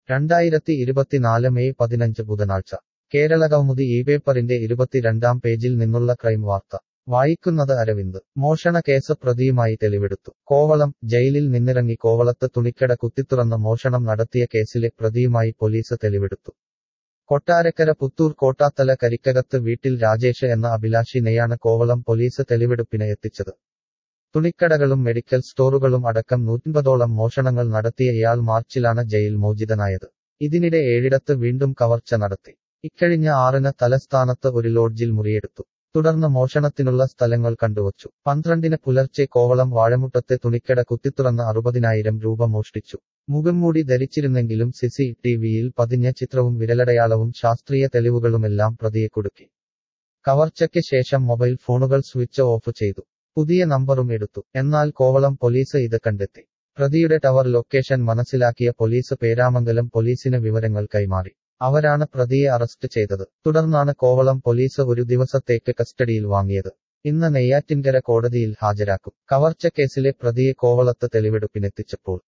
രണ്ടായിരത്തി ഇരുപത്തിനാല് മെയ് പതിനഞ്ച് ബുധനാഴ്ച കേരള കൗമുദി ഈ പേപ്പറിന്റെ ഇരുപത്തിരണ്ടാം പേജിൽ നിന്നുള്ള ക്രൈം വാർത്ത വായിക്കുന്നത് അരവിന്ദ് മോഷണ കേസ് പ്രതിയുമായി തെളിവെടുത്തു കോവളം ജയിലിൽ നിന്നിറങ്ങി കോവളത്ത് തുണിക്കട കുത്തിത്തുറന്ന് മോഷണം നടത്തിയ കേസിലെ പ്രതിയുമായി പോലീസ് തെളിവെടുത്തു കൊട്ടാരക്കര പുത്തൂർ കോട്ടാത്തല കരിക്കകത്ത് വീട്ടിൽ രാജേഷ് എന്ന അഭിലാഷിനെയാണ് കോവളം പോലീസ് തെളിവെടുപ്പിന് എത്തിച്ചത് തുണിക്കടകളും മെഡിക്കൽ സ്റ്റോറുകളും അടക്കം നൂറ്റമ്പതോളം മോഷണങ്ങൾ നടത്തിയ ഇയാൾ മാർച്ചിലാണ് ജയിൽ മോചിതനായത് ഇതിനിടെ ഏഴിടത്ത് വീണ്ടും കവർച്ച നടത്തി ഇക്കഴിഞ്ഞ ആറിന് തലസ്ഥാനത്ത് ഒരു ലോഡ്ജിൽ മുറിയെടുത്തു തുടർന്ന് മോഷണത്തിനുള്ള സ്ഥലങ്ങൾ കണ്ടുവച്ചു പന്ത്രണ്ടിന് പുലർച്ചെ കോവളം വാഴമുട്ടത്തെ തുണിക്കട കുത്തിത്തുറന്ന് അറുപതിനായിരം രൂപ മോഷ്ടിച്ചു മുഖംമൂടി ധരിച്ചിരുന്നെങ്കിലും സിസി ടിവിയിൽ പതിഞ്ഞ ചിത്രവും വിരലടയാളവും ശാസ്ത്രീയ തെളിവുകളുമെല്ലാം പ്രതിയെ കുടുക്കി കവർച്ചയ്ക്ക് ശേഷം മൊബൈൽ ഫോണുകൾ സ്വിച്ച് ഓഫ് ചെയ്തു പുതിയ നമ്പറും എടുത്തു എന്നാൽ കോവളം പോലീസ് ഇത് കണ്ടെത്തി പ്രതിയുടെ ടവർ ലൊക്കേഷൻ മനസ്സിലാക്കിയ പോലീസ് പേരാമംഗലം പോലീസിന് വിവരങ്ങൾ കൈമാറി അവരാണ് പ്രതിയെ അറസ്റ്റ് ചെയ്തത് തുടർന്നാണ് കോവളം പോലീസ് ഒരു ദിവസത്തേക്ക് കസ്റ്റഡിയിൽ വാങ്ങിയത് ഇന്ന് നെയ്യാറ്റിൻകര കോടതിയിൽ ഹാജരാക്കും കവർച്ച കേസിലെ പ്രതിയെ കോവളത്ത് തെളിവെടുപ്പിനെത്തിച്ചപ്പോൾ